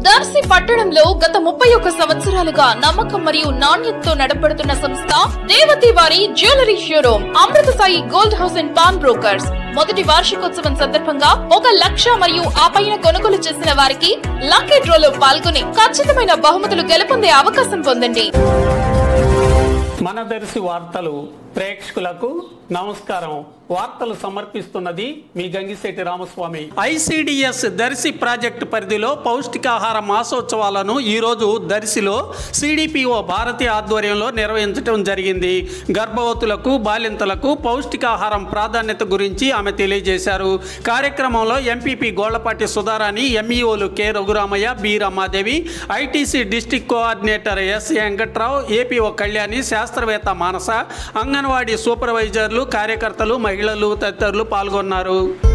దర్శి పట్టణంలో గత ముప్పై ఒక్క సంవత్సరాలుగా నమ్మకం మరియు నాణ్యతతో నడపడుతున్న సంస్థ దేవతి వారి jewellery showroom Amrutha Sai gold house and pawn brokers మొదటి వార్షికోత్సవం సందర్భంగా ఒక లక్ష మరియు ఆ పైన కొనుగోలు చేసిన వారికి లక్కీ డ్రోలో పాల్గొని ఖచ్చితమైన బహుమతులు గెలుపొందే అవకాశం పొందండి మన దర్శి వార్తలు ప్రేక్షకులకు నమస్కారం వార్తలు సమర్పిస్తున్నది మీ గంగిశెట్టి రామస్వామి ఐసిడిఎస్ దర్శి ప్రాజెక్టు పరిధిలో పౌష్టికాహార మాసోత్సవాలను ఈరోజు దర్శిలో సిడిపిఓ భారతి ఆధ్వర్యంలో నిర్వహించడం జరిగింది గర్భవతులకు బాలింతలకు పౌష్టికాహారం ప్రాధాన్యత గురించి ఆమె తెలియజేశారు కార్యక్రమంలో ఎంపీపీ గోళ్లపాటి సుధారాణి ఎంఈఓలు K Raghuramaiah B Ramadevi ITC district coordinator S Venkatrao APO Kalyani శాస్త్రవేత్త మానస అంగన్వాడీ సూపర్వైజర్లు కార్యకర్తలు మహిళలు తదితరులు పాల్గొన్నారు